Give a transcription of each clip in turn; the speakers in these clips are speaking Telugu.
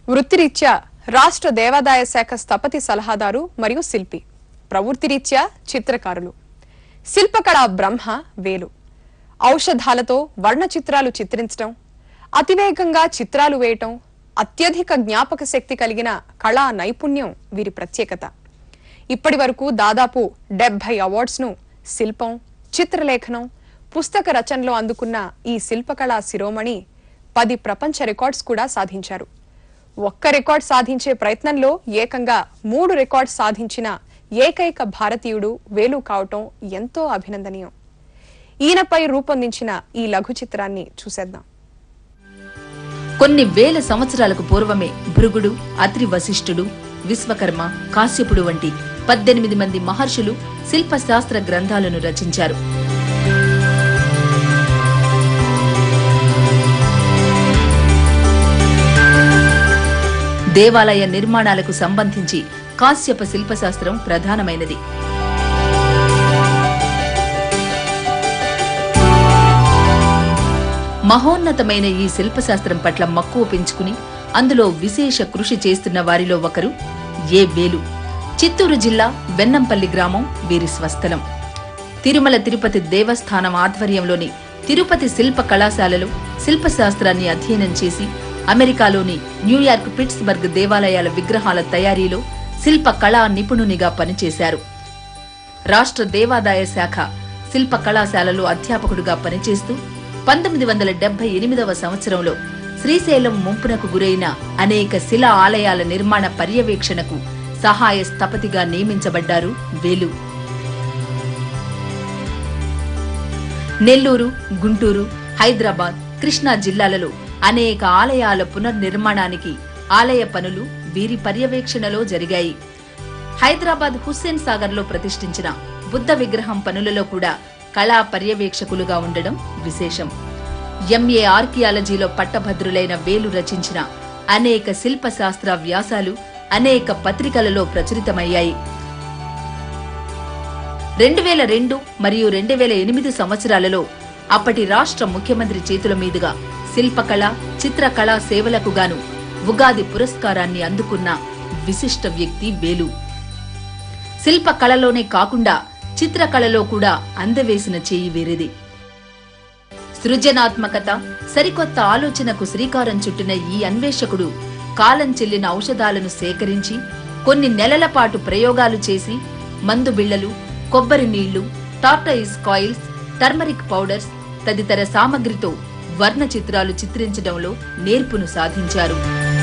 వృత్తిరీత్యా రాష్ట్ర దేవాదాయ శాఖ స్థపతి సలహాదారు మరియు శిల్పి ప్రవృత్తిరీత్యా చిత్రకారులు శిల్పకళా బ్రహ్మ వేలు ఔషధాలతో వర్ణ చిత్రాలు చిత్రించటం అతివేగంగా చిత్రాలు వేయటం అత్యధిక జ్ఞాపక శక్తి కలిగిన కళా నైపుణ్యం వీరి ప్రత్యేకత ఇప్పటి వరకు దాదాపు డెబ్బై అవార్డ్స్ను శిల్పం చిత్రలేఖనం పుస్తక రచనలో అందుకున్న ఈ శిల్పకళా శిరోమణి పది ప్రపంచ రికార్డ్స్ కూడా సాధించారు ఒక్క రికార్డ్ సాధించే ప్రయత్నంలో ఏకంగా మూడు రికార్డ్స్ సాధించిన ఏకైక భారతీయుడు వేలు కావటం ఎంతో అభినందనీయం ఈయనపై రూపొందించిన ఈ లఘు చిత్రాన్ని చూసేద్దాం కొన్ని వేల సంవత్సరాలకు పూర్వమే భృగుడు అత్రి వశిష్ఠుడు విశ్వకర్మ కాశ్యపుడు వంటి పద్దెనిమిది మంది మహర్షులు శిల్పశాస్త్ర గ్రంథాలను రచించారు దేవాలయ నిర్మాణాలకు సంబంధించి కాశ్యప శిల్పశాస్త్రం ప్రధానమైనది మహోన్నతమైన ఈ శిల్పశాస్త్రం పట్ల మక్కువ పెంచుకుని అందులో విశేష కృషి చేస్తున్న వారిలో ఒకరు ఏ వేలు చిత్తూరు జిల్లా వెన్నంపల్లి గ్రామం వీరి స్వస్థలం తిరుమల తిరుపతి దేవస్థానం ఆధ్వర్యంలోని తిరుపతి శిల్ప కళాశాలలో శిల్పశాస్త్రాన్ని అధ్యయనం చేసి అమెరికాలోని న్యూయార్క్ పిట్స్బర్గ్ దేవాలయాల విగ్రహాల తయారీలో శిల్ప కళా నిపుణునిగా పనిచేశారు రాష్ట్ర దేవాదాయ శాఖ శిల్ప కళాశాలలో అధ్యాపకుడిగా పనిచేస్తూ పంతొమ్మిది వందల డెబ్బై ఎనిమిదవ సంవత్సరంలో శ్రీశైలం ముంపునకు గురైన అనేక శిలా ఆలయాల నిర్మాణ పర్యవేక్షణకు సహాయ స్థపతిగా నియమించబడ్డారు వేలు నెల్లూరు గుంటూరు హైదరాబాద్ కృష్ణా జిల్లాలలో అనేక ఆలయాల పునర్నిర్మాణానికి ఆలయ పనులు వీరి పర్యవేక్షణలో జరిగాయి హైదరాబాద్ హుస్సేన్ సాగర్ లో ప్రతిష్ఠించిన బుద్ధ విగ్రహం పనులలో కూడా కళా పర్యవేక్షకులుగా ఉండడం విశేషం ఎంఏ ఆర్కియాలజీలో పట్టభద్రులైన వేలు రచించిన అనేక శిల్పశాస్త్ర వ్యాసాలు అనేక పత్రికలలో ప్రచురితమయ్యాయి రెండు వేల రెండు మరియు రెండు వేల ఎనిమిది సంవత్సరాలలో అప్పటి రాష్ట్ర ముఖ్యమంత్రి చేతుల మీదుగా శిల్పకళ చిత్రకళా సేవలకు గాను ఉగాది పురస్కారాన్ని అందుకున్న విశిష్ట వ్యక్తి వేలు శిల్పకళలోనే కాకుండా చిత్రకళలో కూడా అందవేసిన చేయి వేరేది సృజనాత్మకత సరికొత్త ఆలోచనకు శ్రీకారం చుట్టిన ఈ అన్వేషకుడు కాలం చెల్లిన ఔషధాలను సేకరించి కొన్ని నెలల పాటు ప్రయోగాలు చేసి మందు బిళ్లలు కొబ్బరి నీళ్లు టార్టైస్ కాయిల్స్ టర్మరిక్ పౌడర్స్ తదితర సామగ్రితో వర్ణ చిత్రాలు చిత్రించడంలో నేర్పును సాధించారు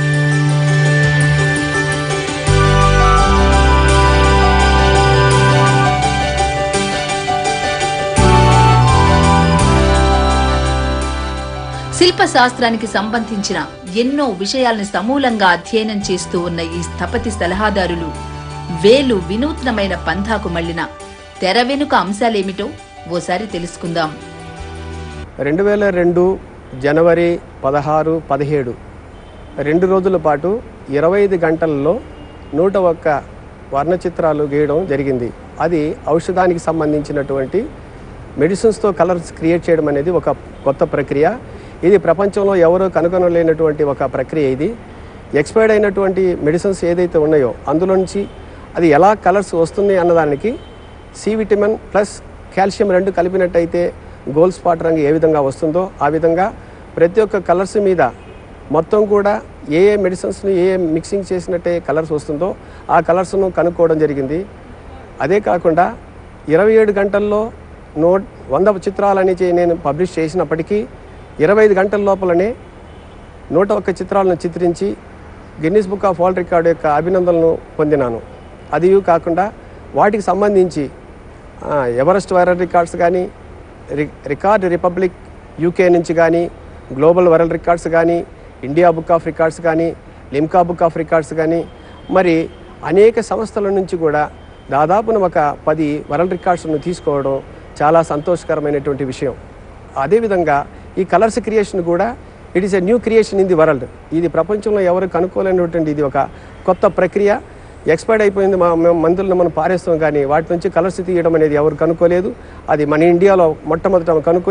శిల్పశాస్త్రానికి సంబంధించిన ఎన్నో విషయాల్ని సమూలంగా అధ్యయనం చేస్తూ ఉన్న ఈ స్థపతి సలహాదారులు వేలు వినూత్నమైన పంథాకు మళ్లిన తెర వెనుక అంశాలేమిటో ఓసారి తెలుసుకుందాం రెండు వేల రెండు జనవరి పదహారు పదిహేడు రెండు రోజుల పాటు ఇరవై ఐదు గంటలలో నూట ఒక్క వర్ణ చిత్రాలు గీయడం జరిగింది అది ఔషధానికి సంబంధించినటువంటి మెడిసిన్స్తో కలర్స్ క్రియేట్ చేయడం అనేది ఒక కొత్త ప్రక్రియ ఇది ప్రపంచంలో ఎవరూ కనుగొనలేనటువంటి ఒక ప్రక్రియ ఇది ఎక్స్పైర్డ్ అయినటువంటి మెడిసిన్స్ ఏదైతే ఉన్నాయో అందులో నుంచి అది ఎలా కలర్స్ వస్తున్నాయి అన్నదానికి సి విటమిన్ ప్లస్ కాల్షియం రెండు కలిపినట్టయితే గోల్డ్ స్పాట్ రంగు ఏ విధంగా వస్తుందో ఆ విధంగా ప్రతి ఒక్క కలర్స్ మీద మొత్తం కూడా ఏ ఏ మెడిసిన్స్ని ఏ ఏ మిక్సింగ్ చేసినట్టే కలర్స్ వస్తుందో ఆ కలర్స్ను కనుక్కోవడం జరిగింది అదే కాకుండా ఇరవై ఏడు గంటల్లో నో వంద చిత్రాలని చే- నేను పబ్లిష్ చేసినప్పటికీ ఇరవై ఐదు గంటల లోపలనే నూట ఒక్క చిత్రాలను చిత్రించి Guinness book of world record యొక్క అభినందనలను పొందినాను అది కాకుండా వాటికి సంబంధించి ఆ, ఎవరెస్ట్ వైరల్ రికార్డ్స్ కానీ రి రికార్డ్ రిపబ్లిక్ యూకే నుంచి కానీ గ్లోబల్ వరల్డ్ రికార్డ్స్ కానీ ఇండియా బుక్ ఆఫ్ రికార్డ్స్ కానీ లిమ్కా బుక్ ఆఫ్ రికార్డ్స్ కానీ మరి అనేక సంస్థల నుంచి కూడా దాదాపున ఒక పది వరల్డ్ రికార్డ్స్ను తీసుకోవడం చాలా సంతోషకరమైనటువంటి విషయం అదేవిధంగా ఈ కలర్స్ క్రియేషన్ కూడా it is a new creation in the world ఇది ప్రపంచంలో ఎవరు కనుక్కోలేనటువంటి ఇది ఒక కొత్త ప్రక్రియ ఎక్స్పైర్డ్ అయిపోయింది మా మేము మందులను మనం పారేస్తాం కానీ వాటి నుంచి కలర్స్ తీయడం అనేది ఎవరు కనుక్కోలేదు అది మన ఇండియాలో మొట్టమొదట కనుక్కొని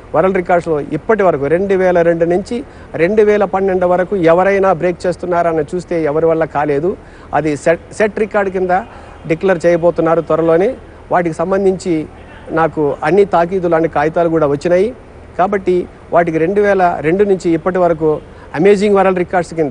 వరల్డ్ రికార్డ్స్లో ఇప్పటి వరకు రెండు వేల రెండు నుంచి రెండు వేల పన్నెండు వరకు ఎవరైనా బ్రేక్ చేస్తున్నారని చూస్తే ఎవరి వల్ల కాలేదు అది సెట్ సెట్ రికార్డ్ కింద డిక్లేర్ చేయబోతున్నారు త్వరలోనే వాటికి సంబంధించి నాకు అన్ని తాకీదులు అన్ని కాగితాలు కూడా వచ్చినాయి కాబట్టి వాటికి రెండు వేల రెండు నుంచి ఇప్పటి వరకు అమేజింగ్ వరల్డ్ రికార్డ్స్ కింద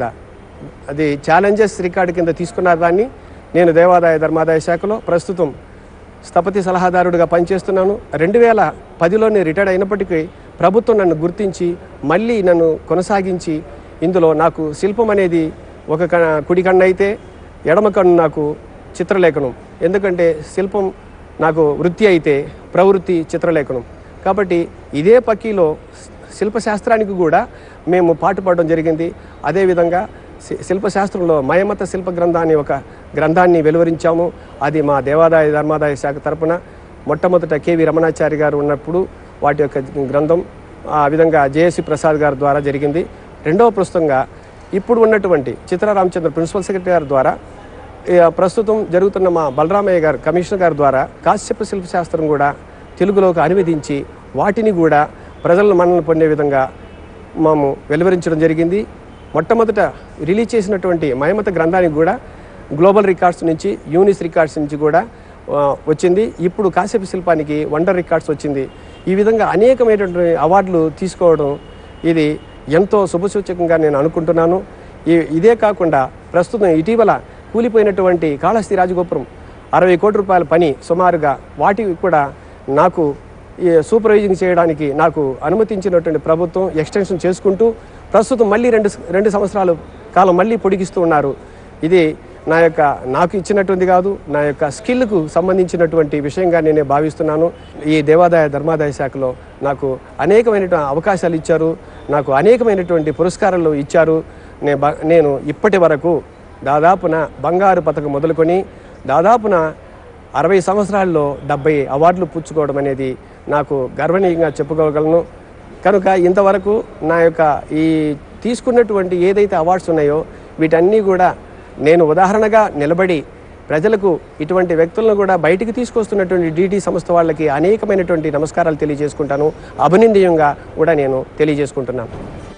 అది ఛాలెంజెస్ రికార్డు కింద తీసుకున్నారు దాన్ని నేను దేవాదాయ ధర్మాదాయ శాఖలో ప్రస్తుతం స్థపతి సలహాదారుడిగా పనిచేస్తున్నాను రెండు వేల పదిలోనే రిటైర్డ్ అయినప్పటికీ ప్రభుత్వం నన్ను గుర్తించి మళ్ళీ నన్ను కొనసాగించి ఇందులో నాకు శిల్పం అనేది ఒక క కుడి కన్ను అయితే ఎడమ కన్ను నాకు చిత్రలేఖనం ఎందుకంటే శిల్పం నాకు వృత్తి అయితే ప్రవృత్తి చిత్రలేఖనం కాబట్టి ఇదే పక్కీలో శిల్పశాస్త్రానికి కూడా మేము పాటుపడడం జరిగింది అదేవిధంగా శి- శిల్పశాస్త్రంలో మయమత శిల్ప గ్రంథాన్ని ఒక గ్రంథాన్ని వెలువరించాము అది మా దేవాదాయ ధర్మాదాయ శాఖ తరపున మొట్టమొదట కేవి రమణాచారి గారు ఉన్నప్పుడు వాటి యొక్క గ్రంథం ఆ విధంగా జేఎస్సి ప్రసాద్ గారి ద్వారా జరిగింది రెండవ పుస్తకంగా ఇప్పుడు ఉన్నటువంటి చిత్ర రామచంద్ర ప్రిన్సిపల్ సెక్రటరీ గారి ద్వారా ఈ, ప్రస్తుతం జరుగుతున్న మా బలరామయ్య గారు కమిషనర్ గారి ద్వారా కాశ్యప శిల్పశాస్త్రం కూడా తెలుగులోకి అనువదించి వాటిని కూడా ప్రజలను మన్నన పొందే విధంగా మేము వెలువరించడం జరిగింది మొట్టమొదట రిలీజ్ చేసినటువంటి మయమత గ్రంథానికి కూడా గ్లోబల్ రికార్డ్స్ నుంచి యూనిస్ రికార్డ్స్ నుంచి కూడా ఆ, వచ్చింది ఇప్పుడు కాశ్యప శిల్పానికి వండర్ రికార్డ్స్ వచ్చింది ఈ విధంగా అనేకమైనటువంటి అవార్డులు తీసుకోవడం ఇది ఎంతో శుభసూచకంగా నేను అనుకుంటున్నాను ఈ ఇదే కాకుండా ప్రస్తుతం ఇటీవల కూలిపోయినటువంటి కాళహస్తి రాజగోపురం అరవై కోట్ల రూపాయల పని సుమారుగా వాటికి కూడా నాకు ఈ సూపర్వైజింగ్ చేయడానికి నాకు అనుమతించినటువంటి ప్రభుత్వం ఎక్స్టెన్షన్ చేసుకుంటూ ప్రస్తుతం మళ్ళీ రెండు రెండు సంవత్సరాలు కాలం మళ్ళీ పొడిగిస్తూ ఉన్నారు ఇది నా యొక్క నాకు ఇచ్చినటువంటి కాదు నా యొక్క స్కిల్కు సంబంధించినటువంటి విషయంగా నేనే భావిస్తున్నాను ఈ దేవాదాయ ధర్మాదాయ శాఖలో నాకు అనేకమైనటువంటి అవకాశాలు ఇచ్చారు నాకు అనేకమైనటువంటి పురస్కారాలు ఇచ్చారు నేను బ- నేను ఇప్పటి వరకు దాదాపున బంగారు పథకం మొదలుకొని దాదాపున అరవై సంవత్సరాల్లో డెబ్బై అవార్డులు పుచ్చుకోవడం అనేది నాకు గర్వనీయంగా చెప్పుకోగలను కనుక ఇంతవరకు నా యొక్క ఈ తీసుకున్నటువంటి ఏదైతే అవార్డ్స్ ఉన్నాయో వీటన్నీ కూడా నేను ఉదాహరణగా నిలబడి ప్రజలకు ఇటువంటి వ్యక్తులను కూడా బయటికి తీసుకొస్తున్నటువంటి డీటీ సంస్థ వాళ్ళకి అనేకమైనటువంటి నమస్కారాలు తెలియజేసుకుంటాను అభినందనీయంగా కూడా నేను తెలియజేసుకుంటున్నాను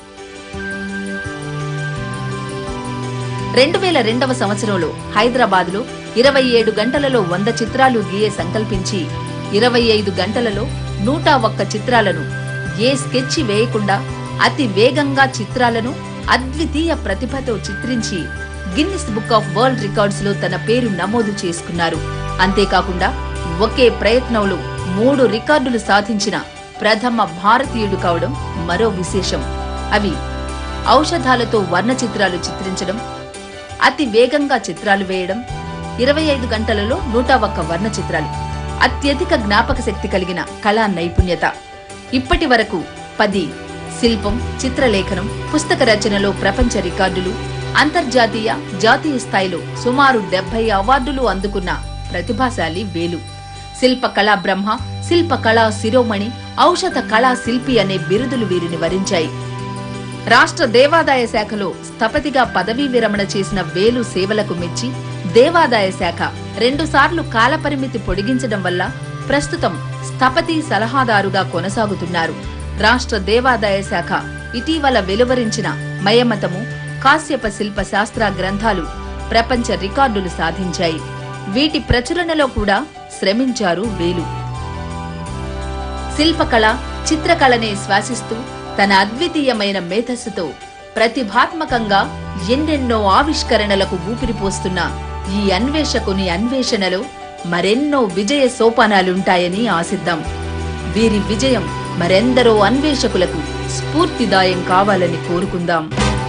రెండు వేల రెండవ సంవత్సరంలో హైదరాబాద్ లో ఇరవై ఏడు గంటలలో వంద చిత్రాలు గీయే సంకల్పించి ఇరవై ఐదు గంటలలో నూట ఒక్క చిత్రాలను ఏ స్కెచ్ వేయకుండా అతి వేగంగా చిత్రాలను అద్వితీయ ప్రతిభతో చిత్రించి Guinness book of world records లో తన పేరు నమోదు చేసుకున్నారు అంతేకాకుండా ఒకే ప్రయత్నంలో మూడు రికార్డులు సాధించిన ప్రథమ భారతీయుడు కావడం మరో విశేషం అవి ఔషధాలతో వర్ణ చిత్రాలు చిత్రించడం అతి వేగంగా చిత్రాలు వేయడం ఇరవై ఐదు గంటలలో నూట ఒక్క వర్ణ చిత్రాలు అత్యధిక జ్ఞాపక శక్తి కలిగిన కళా నైపుణ్యత ఇప్పటి వరకు పది శిల్పం చిత్రలేఖనం పుస్తక రచనలో ప్రపంచ రికార్డులు అంతర్జాతీయ జాతీయ స్థాయిలో సుమారు డెబ్బై అవార్డులు అందుకున్న ప్రతిభాశాలి వేలు శిల్ప కళా బ్రహ్మ శిల్ప కళా శిరోమణి ఔషధ కళా శిల్పి అనే బిరుదులు వీరిని వరించాయి రాష్ట్ర దేవాదాయ శాఖలో స్థపతిగా పదవీ విరమణ చేసిన వేలు సేవలకు మెచ్చి దేవాదాయ శాఖ రెండుసార్లు కాలపరిమితి పొడిగించడం వల్ల ప్రస్తుతం స్థపతి సలహాదారుగా కొనసాగుతున్నారు రాష్ట్ర దేవాదాయ శాఖ ఇటీవల వెలువరించిన మయమతము కాశ్యప శిల్ప శాస్త్ర గ్రంథాలు ప్రపంచ రికార్డులు సాధించాయి వీటి ప్రచురణలో కూడా శ్రమించారు వేలు శిల్పకళ చిత్రకళనే శ్వాసిస్తూ తన అద్వితీయమైన మేధస్సుతో ప్రతిభాత్మకంగా ఎన్నెన్నో ఆవిష్కరణలకు ఊపిరిపోస్తున్న ఈ అన్వేషకుని అన్వేషణలో మరెన్నో విజయ సోపానాలుంటాయని ఆశిద్దాం వీరి విజయం మరెందరో అన్వేషకులకు స్ఫూర్తిదాయం కావాలని కోరుకుందాం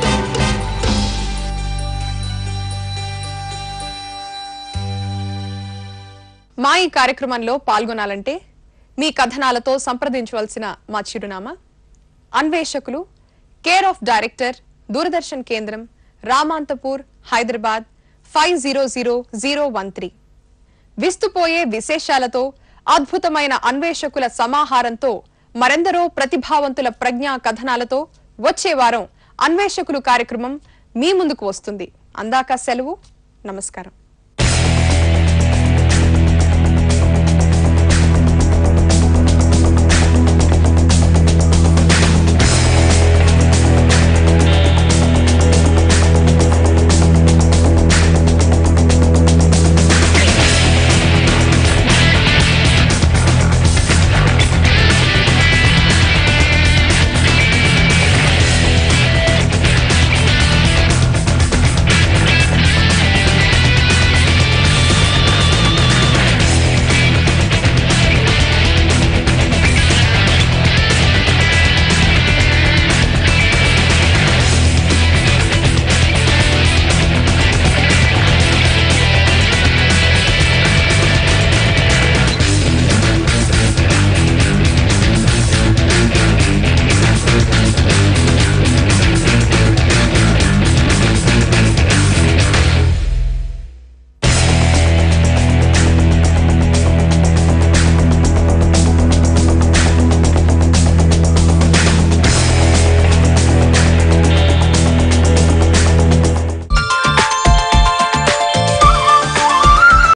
మా ఈ కార్యక్రమంలో పాల్గొనాలంటే మీ కథనాలతో సంప్రదించవలసిన మా చిరునామా అన్వేషకులు కేర్ ఆఫ్ డైరెక్టర్ దూరదర్శన్ కేంద్రం Ramanthapur Hyderabad five zero zero zero one three విస్తుపోయే విశేషాలతో అద్భుతమైన అన్వేషకుల సమాహారంతో మరెందరో ప్రతిభావంతుల ప్రజ్ఞా కథనాలతో వచ్చే వారం అన్వేషకులు కార్యక్రమం మీ ముందుకు వస్తుంది అందాక సెలవు నమస్కారం